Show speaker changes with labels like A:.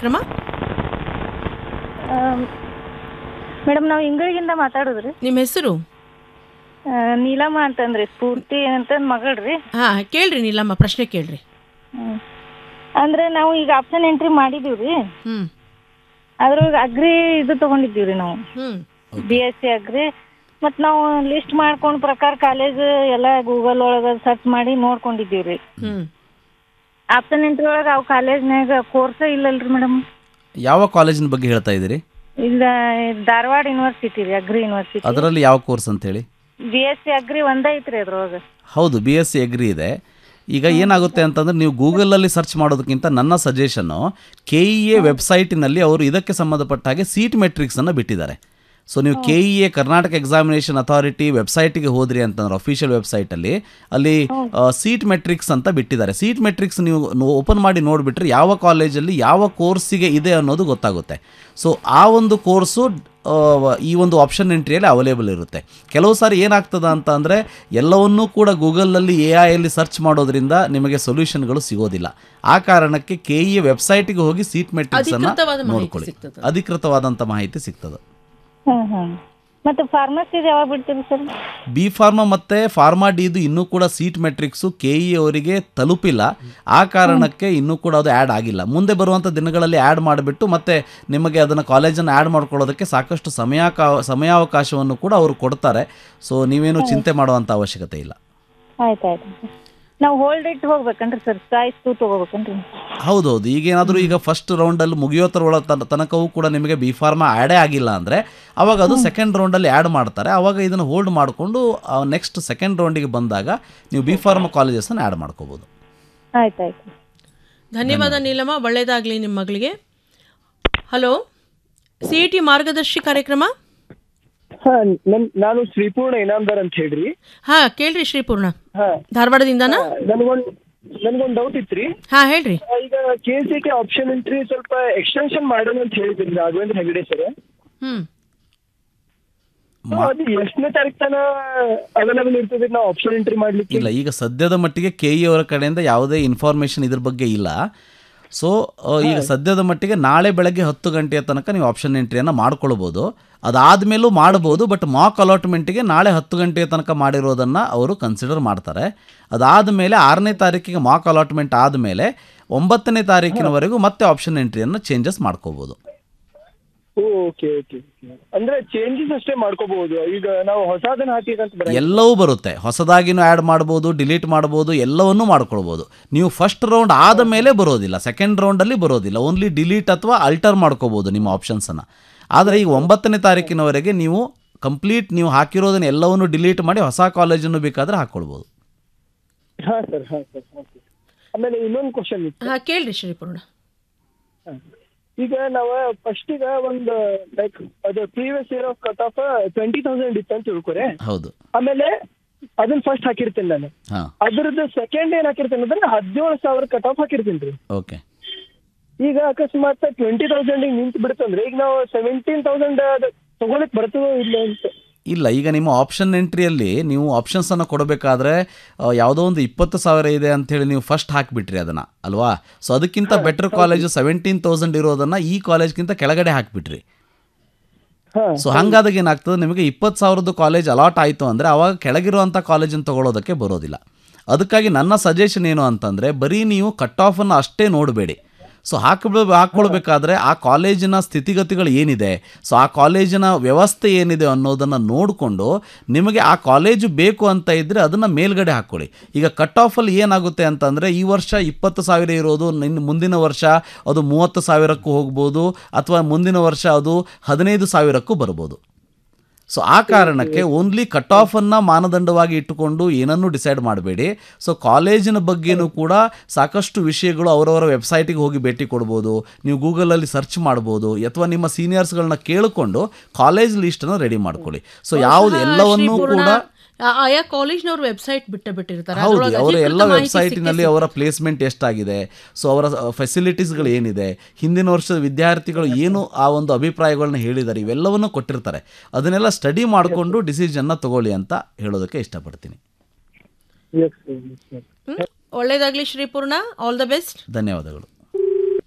A: ಕಾರ್ಯಕ್ರಮ
B: ಮೇಡಮ್ ನಾವು ಇಂಗಳಿಗಿಂದ ಮಾತಾಡೋದ್ರಿ
A: ನಿಮ್ಮ ಹೆಸರು
B: ಆ, ನೀಲಮ್ಮ ಅಂತಂದ್ರಿ ಸ್ಫೂರ್ತಿ ಅಂತ ಮಗಳ್ರಿ
A: ಹಾ ಕೇಳ್ರಿ ನೀಲಮ್ಮ ಪ್ರಶ್ನೆ ಕೇಳ್ರಿ
B: ಹ್ಮ್. ಅಂದ್ರೆ ನಾವು ಈಗ ಆಪ್ಷನ್ ಎಂಟ್ರಿ ಮಾಡಿದೀವ್ರಿ
A: ಹ್ಮ್
B: ಅದ್ರೊಳಗೆ ಅಗ್ರಿ ಇದು ತಗೊಂಡಿದ್ದೀವ್ರಿ ನಾವು
A: ಹ್ಮ್
B: ಬಿ ಎಸ್ ಸಿ ಅಗ್ರಿ ಮತ್ತು ನಾವು ಲಿಸ್ಟ್ ಮಾಡ್ಕೊಂಡ್ ಪ್ರಕಾರ ಕಾಲೇಜ್ ಎಲ್ಲ ಗೂಗಲ್ ಒಳಗೆ ಸರ್ಚ್ ಮಾಡಿ ನೋಡ್ಕೊಂಡಿದ್ದೀವ್ರಿ
A: ಹ್ಮ್
B: ಆಪ್ಷನ್ ಎಂಟ್ರಿ ಒಳಗೆ ಅವು ಕಾಲೇಜ್ನಾಗ ಕೋರ್ಸ ಇಲ್ಲಲ್ರಿ ಮೇಡಮ್
C: ಯಾವ ಕಾಲೇಜಿನ ಬಗ್ಗೆ ಹೇಳ್ತಾ ಇದ್ದೀರಿ
B: ಇಲ್ಲ ಧಾರವಾಡ ಯೂನಿವರ್ಸಿಟಿ ರೀ ಅಗ್ರಿ ಯೂನಿವರ್ಸಿಟಿ
C: ಅದರಲ್ಲಿ ಯಾವ ಕೋರ್ಸ್ ಅಂತೇಳಿ
B: ಬಿ ಎಸ್ ಸಿ ಅಗ್ರಿ ಒಂದೇ ಐತ್ರಿ ಅದ್ರೊಳಗೆ
C: ಹೌದು ಬಿ ಎಸ್ ಸಿ ಎಗ್ರಿ ಇದೆ ಈಗ ಏನಾಗುತ್ತೆ ಅಂತಂದ್ರೆ ನೀವು ಗೂಗಲಲ್ಲಿ ಸರ್ಚ್ ಮಾಡೋದಕ್ಕಿಂತ ನನ್ನ ಸಜೆಷನ್ನು ಕೆ ಇ ಎ ವೆಬ್ಸೈಟಿನಲ್ಲಿ ಅವರು ಇದಕ್ಕೆ ಸಂಬಂಧಪಟ್ಟ ಹಾಗೆ ಸೀಟ್ ಮೆಟ್ರಿಕ್ಸನ್ನು ಬಿಟ್ಟಿದ್ದಾರೆ ಸೊ ನೀವು K E A Karnataka examination authority ವೆಬ್ಸೈಟಿಗೆ ಹೋದ್ರಿ ಅಂತಂದ್ರೆ ಅಫಿಷಿಯಲ್ ವೆಬ್ಸೈಟಲ್ಲಿ ಅಲ್ಲಿ ಸೀಟ್ ಮೆಟ್ರಿಕ್ಸ್ ಅಂತ ಬಿಟ್ಟಿದ್ದಾರೆ ಸೀಟ್ ಮೆಟ್ರಿಕ್ಸ್ ನೀವು ಓಪನ್ ಮಾಡಿ ನೋಡಿಬಿಟ್ರೆ ಯಾವ ಕಾಲೇಜಲ್ಲಿ ಯಾವ ಕೋರ್ಸಿಗೆ ಇದೆ ಅನ್ನೋದು ಗೊತ್ತಾಗುತ್ತೆ ಸೊ ಆ ಒಂದು ಕೋರ್ಸು ಆ, ಈ ಒಂದು ಆಪ್ಷನ್ ಎಂಟ್ರಿಯಲ್ಲಿ ಅವೈಲೇಬಲ್ ಇರುತ್ತೆ ಕೆಲವು ಸಾರಿ ಏನಾಗ್ತದ ಅಂತ ಅಂದರೆ ಎಲ್ಲವನ್ನೂ ಕೂಡ ಗೂಗಲಲ್ಲಿ ಎ ಐಯಲ್ಲಿ ಸರ್ಚ್ ಮಾಡೋದ್ರಿಂದ ನಿಮಗೆ ಸೊಲ್ಯೂಷನ್ಗಳು ಸಿಗೋದಿಲ್ಲ ಆ ಕಾರಣಕ್ಕೆ ಕೆ ಇ ವೆಬ್ಸೈಟಿಗೆ ಹೋಗಿ ಸೀಟ್ ಮೆಟ್ರಿಕ್ಸ್ ಅನ್ನ
A: ಅಧಿಕೃತವಾದ ಮಾಹಿತಿ
C: ನೋಡ್ಕೊಳ್ಳಿ
A: ಸಿಗ್ತದೆ.
B: ಅಧಿಕೃತವಾದಂಥ
C: ಅಧಿಕೃತವಾದಂಥ ಮಾಹಿತಿ ಸಿಗ್ತದೆ
B: ಹ್ಮ್ ಹ್ಮ್ ಮತ್ತು ಫಾರ್ಮಸಿದು ಯಾವಾಗ ಬಿಡ್ತೀರಿ ಸರ್
C: ಬಿ ಫಾರ್ಮಾ ಮತ್ತು ಫಾರ್ಮಾ ಡಿದು ಇನ್ನೂ ಕೂಡ ಸೀಟ್ ಮೆಟ್ರಿಕ್ಸು ಕೆ ಇ ಅವರಿಗೆ ತಲುಪಿಲ್ಲ ಆ ಕಾರಣಕ್ಕೆ ಇನ್ನೂ ಕೂಡ ಅದು ಆ್ಯಡ್ ಆಗಿಲ್ಲ ಮುಂದೆ ಬರುವಂಥ ದಿನಗಳಲ್ಲಿ ಆ್ಯಡ್ ಮಾಡಿಬಿಟ್ಟು ಮತ್ತೆ ನಿಮಗೆ ಅದನ್ನು ಕಾಲೇಜನ್ನು ಆ್ಯಡ್ ಮಾಡ್ಕೊಳ್ಳೋದಕ್ಕೆ ಸಾಕಷ್ಟು ಸಮಯಾಕ ಸಮಯಾವಕಾಶವನ್ನು ಕೂಡ ಅವರು ಕೊಡ್ತಾರೆ ಸೊ ನೀವೇನು ಚಿಂತೆ ಮಾಡುವಂಥ ಅವಶ್ಯಕತೆ ಇಲ್ಲ
B: ಆಯ್ತು ಆಯ್ತು ನಾವು ಹೋಲ್ಡ್ ಇಟ್ಟು ಹೋಗ್ಬೇಕನ್ರಿ ಸರ್ ಚಾಯ್ಸ್ ಟು ತೊಗೋಬೇಕನ್ರಿ
C: ಹೌದೌದು ಈಗೇನಾದರೂ ಈಗ ಫಸ್ಟ್ ರೌಂಡಲ್ಲಿ ಮುಗಿಯೋತರೊಳ ತನ ತನಕವೂ ಕೂಡ ನಿಮಗೆ ಬಿ ಫಾರ್ಮಾ ಆ್ಯಡೇ ಆಗಿಲ್ಲ ಅಂದರೆ ಅವಾಗ ಅದು ಸೆಕೆಂಡ್ ರೌಂಡಲ್ಲಿ ಆ್ಯಡ್ ಮಾಡ್ತಾರೆ ಅವಾಗ ಇದನ್ನು ಹೋಲ್ಡ್ ಮಾಡಿಕೊಂಡು ನೆಕ್ಸ್ಟ್ ಸೆಕೆಂಡ್ ರೌಂಡಿಗೆ ಬಂದಾಗ ನೀವು ಬಿ ಫಾರ್ಮಾ ಕಾಲೇಜಸನ್ನು ಆ್ಯಡ್ ಮಾಡ್ಕೋಬೋದು
B: ಆಯ್ತು ಆಯ್ತು
A: ಧನ್ಯವಾದ ನೀಲಮ್ಮ ಒಳ್ಳೇದಾಗಲಿ ನಿಮ್ಮ ಮಗಳಿಗೆ ಹಲೋ ಸಿ ಇ ಟಿ ಮಾರ್ಗದರ್ಶಿ ಕಾರ್ಯಕ್ರಮ
D: ಹಾ ನನ್ ನಾನು ಶ್ರೀಪೂರ್ಣ ಇನಾಮ್ದಾರ್ ಅಂತ ಹೇಳ್ರಿ
A: ಹಾ ಕೇಳ್ರಿ ಶ್ರೀಪೂರ್ಣ
D: ಹಾ
A: ಧಾರವಾಡದಿಂದನಾ
D: ನನಗೊಂದ್ ನನಗೊಂದ್ ಡೌಟ್ ಇತ್ರಿ
A: ಹಾ ಹೇಳ್ರಿ
D: ಆ, ಈಗ K C T option entry ಸ್ವಲ್ಪ ಎಕ್ಸ್ಟೆನ್ಷನ್ ಮಾಡೋಣ ಅಂತ ಹೇಳಿದ್ರಿ ರಾಘವೇಂದ್ರ ಹೆಗಡೆ ಸರ್
A: ಹ್ಮ್
D: ಅದು ಎಷ್ಟನೇ ತಾರೀಕು ತನ ಅವೈಲೇಬಲ್ ಇರ್ತದೆ ನಾವು ಆಪ್ಷನ್ ಎಂಟ್ರಿ ಮಾಡ್ಲಿಕ್ಕೆ
C: ಇಲ್ಲ ಈಗ ಸದ್ಯದ ಮಟ್ಟಿಗೆ ಕೆ ಇ ಅವರ ಕಡೆಯಿಂದ ಯಾವುದೇ ಇನ್ಫಾರ್ಮೇಷನ್ ಇದ್ರ ಬಗ್ಗೆ ಇಲ್ಲ ಸೊ ಈಗ ಸದ್ಯದ ಮಟ್ಟಿಗೆ ನಾಳೆ ಬೆಳಗ್ಗೆ ಹತ್ತು ಗಂಟೆಯ ತನಕ ನೀವು ಆಪ್ಷನ್ ಎಂಟ್ರಿಯನ್ನು ಮಾಡ್ಕೊಳ್ಬೋದು ಅದಾದಮೇಲೂ ಮಾಡ್ಬೋದು ಬಟ್ ಮಾಕ್ ಅಲಾಟ್ಮೆಂಟಿಗೆ ನಾಳೆ ಹತ್ತು ಗಂಟೆಯ ತನಕ ಮಾಡಿರೋದನ್ನು ಅವರು ಕನ್ಸಿಡರ್ ಮಾಡ್ತಾರೆ ಅದಾದ ಮೇಲೆ ಆರನೇ ತಾರೀಕಿಗೆ ಮಾಕ್ ಅಲಾಟ್ಮೆಂಟ್ ಆದಮೇಲೆ ಒಂಬತ್ತನೇ ತಾರೀಕಿನವರೆಗೂ ಮತ್ತೆ ಆಪ್ಷನ್ ಎಂಟ್ರಿಯನ್ನು ಚೇಂಜಸ್ ಮಾಡ್ಕೋಬೋದು
D: ಓಕೆ ಓಕೆ ಅಂದ್ರೆ ಚೇಂಜಸ್ ಅಷ್ಟೇ ಮಾಡ್ಕೋಬಹುದು ಈಗ ನಾವು ಹೊಸದನ್ನ ಹಾಕಿದಂತ ಬರ
C: ಎಲ್ಲವೂ ಬರುತ್ತೆ ಹೊಸದಾಗಿನೂ ಆ್ಯಡ್ ಮಾಡ್ಬೋದು ಡಿಲೀಟ್ ಮಾಡ್ಬೋದು ಎಲ್ಲವನ್ನೂ ಮಾಡ್ಕೊಳ್ಬೋದು ನೀವು ಫಸ್ಟ್ ರೌಂಡ್ ಆದ ಮೇಲೆ ಬರೋದಿಲ್ಲ ಸೆಕೆಂಡ್ ರೌಂಡಲ್ಲಿ ಬರೋದಿಲ್ಲ ಓನ್ಲಿ ಡಿಲೀಟ್ ಅಥವಾ ಅಲ್ಟರ್ ಮಾಡ್ಕೋಬೋದು ನಿಮ್ಮ ಆಪ್ಷನ್ಸನ್ನು ಆದರೆ ಈಗ ಒಂಬತ್ತನೇ ತಾರೀಕಿನವರೆಗೆ ನೀವು ಕಂಪ್ಲೀಟ್ ನೀವು ಹಾಕಿರೋದನ್ನ ಎಲ್ಲವನ್ನು ಡಿಲೀಟ್ ಮಾಡಿ ಹೊಸ ಕಾಲೇಜನ್ನು ಬೇಕಾದರೆ ಹಾಕ್ಕೊಳ್ಬೋದು
D: ಹಾ ಸರ್ ಹಾ ಸರ್ ಓಕೆ ಆಮೇಲೆ ಇನ್ನೊಂದು ಕ್ವಶನ್ ಇತ್ತು
A: ಹಾ ಕೇಳ್ರಿ ಶ್ರೀಪೂರ್ಣ
D: ಈಗ ನಾವು ಫಸ್ಟ್ ಈಗ ಒಂದು ಲೈಕ್ ಅದು previous year of cut off twenty thousand ಇತ್ತು ಅಂತ ತಿಳ್ಕೊರೆ
C: ಹೌದು
D: ಆಮೇಲೆ ಅದನ್ನ ಫಸ್ಟ್ ಹಾಕಿರ್ತೀನಿ ನಾನು
C: ಹಾಂ
D: ಅದ್ರದ್ದು ಸೆಕೆಂಡ್ ಏನ್ ಹಾಕಿರ್ತೀನಿ ಅಂದ್ರೆ ಹದಿನೇಳು ಸಾವಿರ ಕಟ್ ಆಫ್ ಹಾಕಿರ್ತೀನಿ ರೀ
C: ಓಕೆ
D: ಈಗ ಅಕಸ್ಮಾತ್ ಟ್ವೆಂಟಿ ತೌಸಂಡ್ ನಿಂತು ಬಿಡುತ್ತಂದ್ರೆ ಈಗ ನಾವು ಸೆವೆಂಟೀನ್ ತೌಸಂಡ್ ತಗೊಳಕ್ ಬರ್ತದೋ ಇಲ್ಲ ಅಂತ
C: ಇಲ್ಲ ಈಗ ನಿಮ್ಮ ಆಪ್ಷನ್ ಎಂಟ್ರಿಯಲ್ಲಿ ನೀವು ಆಪ್ಷನ್ಸನ್ನು ಕೊಡಬೇಕಾದ್ರೆ ಆ, ಯಾವುದೋ ಒಂದು ಇಪ್ಪತ್ತು ಸಾವಿರ ಇದೆ ಅಂಥೇಳಿ ನೀವು ಫಸ್ಟ್ ಹಾಕಿಬಿಟ್ರಿ ಅದನ್ನು ಅಲ್ವಾ ಸೊ ಅದಕ್ಕಿಂತ ಬೆಟರ್ ಕಾಲೇಜು ಸೆವೆಂಟೀನ್ ತೌಸಂಡ್ ಇರೋದನ್ನು ಈ ಕಾಲೇಜ್ಗಿಂತ ಕೆಳಗಡೆ ಹಾಕಿಬಿಟ್ರಿ
D: ಹಾ
C: ಸೊ ಹಂಗಾದಾಗ ಏನಾಗ್ತದೆ ನಿಮಗೆ ಇಪ್ಪತ್ತು ಸಾವಿರದ್ದು ಕಾಲೇಜ್ ಅಲಾಟ್ ಆಯಿತು ಅಂದರೆ ಅವಾಗ ಕೆಳಗಿರುವಂಥ ಕಾಲೇಜನ್ನು ತಗೊಳ್ಳೋದಕ್ಕೆ ಬರೋದಿಲ್ಲ ಅದಕ್ಕಾಗಿ ನನ್ನ ಸಜೆಷನ್ ಏನು ಅಂತಂದರೆ ಬರೀ ನೀವು ಕಟ್ ಆಫನ್ನು ಅಷ್ಟೇ ನೋಡಬೇಡಿ ಸೊ ಹಾಕಬ ಹಾಕ್ಕೊಳ್ಬೇಕಾದ್ರೆ ಆ ಕಾಲೇಜಿನ ಸ್ಥಿತಿಗತಿಗಳು ಏನಿದೆ ಸೊ ಆ ಕಾಲೇಜಿನ ವ್ಯವಸ್ಥೆ ಏನಿದೆ ಅನ್ನೋದನ್ನು ನೋಡಿಕೊಂಡು ನಿಮಗೆ ಆ ಕಾಲೇಜು ಬೇಕು ಅಂತ ಇದ್ದರೆ ಅದನ್ನು ಮೇಲ್ಗಡೆ ಹಾಕ್ಕೊಳ್ಳಿ ಈಗ ಕಟ್ ಆಫಲ್ಲಿ ಏನಾಗುತ್ತೆ ಅಂತಂದರೆ ಈ ವರ್ಷ ಇಪ್ಪತ್ತು ಸಾವಿರ ಇರೋದು ನಿನ್ನ ಮುಂದಿನ ವರ್ಷ ಅದು ಮೂವತ್ತು ಸಾವಿರಕ್ಕೂ ಹೋಗ್ಬೋದು ಅಥವಾ ಮುಂದಿನ ವರ್ಷ ಅದು ಹದಿನೈದು ಸಾವಿರಕ್ಕೂ ಬರ್ಬೋದು ಸೊ ಆ ಕಾರಣಕ್ಕೆ ಓನ್ಲಿ ಕಟ್ ಆಫನ್ನು ಮಾನದಂಡವಾಗಿ ಇಟ್ಟುಕೊಂಡು ಏನನ್ನೂ ಡಿಸೈಡ್ ಮಾಡಬೇಡಿ ಸೊ ಕಾಲೇಜಿನ ಬಗ್ಗೆನೂ ಕೂಡ ಸಾಕಷ್ಟು ವಿಷಯಗಳು ಅವರವರ ವೆಬ್ಸೈಟಿಗೆ ಹೋಗಿ ಭೇಟಿ ಕೊಡ್ಬೋದು ನೀವು ಗೂಗಲಲ್ಲಿ ಸರ್ಚ್ ಮಾಡ್ಬೋದು ಅಥವಾ ನಿಮ್ಮ ಸೀನಿಯರ್ಸ್ಗಳನ್ನ ಕೇಳಿಕೊಂಡು ಕಾಲೇಜ್ ಲಿಸ್ಟನ್ನು ರೆಡಿ ಮಾಡ್ಕೊಳ್ಳಿ ಸೊ ಯಾವುದು ಎಲ್ಲವನ್ನೂ ಕೂಡ
A: ಆ- ಆಯಾ ಕಾಲೇಜ್ನವ್ರ ವೆಬ್ಸೈಟ್ ಬಿಟ್ಟ ಬಿಟ್ಟಿರ್ತಾರೆ
C: ಹೌದು
A: ಅದ್ರೊಳಗೆ
C: ಅವರ
A: ಅಧಿಕೃತ
C: ಎಲ್ಲ
A: ಮಾಹಿತಿ
C: ವೆಬ್ಸೈಟಿನಲ್ಲಿ
A: ಸಿಕ್ಕೇ
C: ಅವರ ಪ್ಲೇಸ್ಮೆಂಟ್ ಎಷ್ಟಾಗಿದೆ ಸೊ ಅವರ ಫೆಸಿಲಿಟೀಸ್ಗಳು ಏನಿದೆ ಹಿಂದಿನ ವರ್ಷದ ವಿದ್ಯಾರ್ಥಿಗಳು ಏನು ಆ ಒಂದು ಅಭಿಪ್ರಾಯಗಳನ್ನ ಹೇಳಿದ್ದಾರೆ ಇವೆಲ್ಲವನ್ನು ಕೊಟ್ಟಿರ್ತಾರೆ ಅದನ್ನೆಲ್ಲ ಸ್ಟಡಿ ಮಾಡಿಕೊಂಡು ಡಿಸಿಷನ್ನ ತಗೊಳ್ಳಿ ಅಂತ ಹೇಳೋದಕ್ಕೆ ಇಷ್ಟಪಡ್ತೀನಿ
D: ಎಸ್ ಸರ್
A: ಸಿಗುತ್ತೆ. ಹ್ಮ್? ಒಳ್ಳೇದಾಗ್ಲಿ ಶ್ರೀಪೂರ್ಣ ಆಲ್ ದ ಬೆಸ್ಟ್
C: ಧನ್ಯವಾದಗಳು